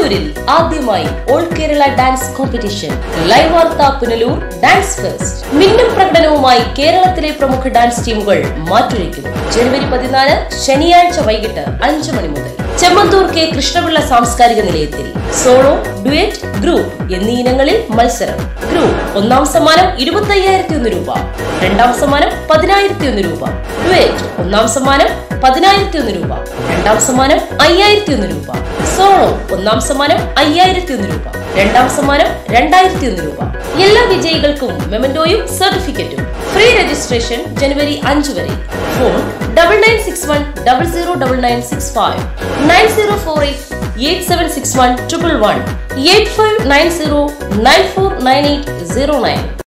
പുനലൂരിൽ ആദ്യമായി all Kerala dance competition live വാർത്ത Punalur dance fest മിന്നും പ്രകടനവുമായി കേരളത്തിലെ പ്രമുഖ ഡാൻസ് ടീമുകൾ മാറ്റുരയ്ക്കുന്നു ജനുവരി പതിനാല് ശനിയാഴ്ച വൈകിട്ട് അഞ്ചു മണി മുതൽ ചെമ്മന്തൂർ കെ കൃഷ്ണപിള്ള സാംസ്കാരിക നിലയത്തിൽ സോളോ ഡുയറ്റ് ഗ്രൂപ്പ് എന്നീ ഇനങ്ങളിൽ മത്സരം ഗ്രൂപ്പ് ഒന്നാം സമ്മാനം ഇരുപത്തി അയ്യായിരത്തി ഒന്ന് രൂപ രണ്ടാം സമ്മാനം പതിനായിരത്തി ഒന്ന് രൂപ ഡുയറ്റ് ഒന്നാം സമ്മാനം പതിനായിരത്തി ഒന്ന് രൂപ രണ്ടാം സമ്മാനം അയ്യായിരത്തി ഒന്ന് രൂപ സോളോ ഒന്നാം സമ്മാനം അയ്യായിരത്തി ഒന്ന് രൂപ രണ്ടാം സമ്മാനം രണ്ടായിരത്തി ഒന്ന് രൂപ എല്ലാ വിജയികൾക്കും മെമന്റോയും സർട്ടിഫിക്കറ്റും ഫ്രീ രജിസ്ട്രേഷൻ ജനുവരി അഞ്ച് വരെ phone double nine six one double zero double nine six five nine zero four eight eight seven six one triple one eight five nine zero nine four nine eight zero nine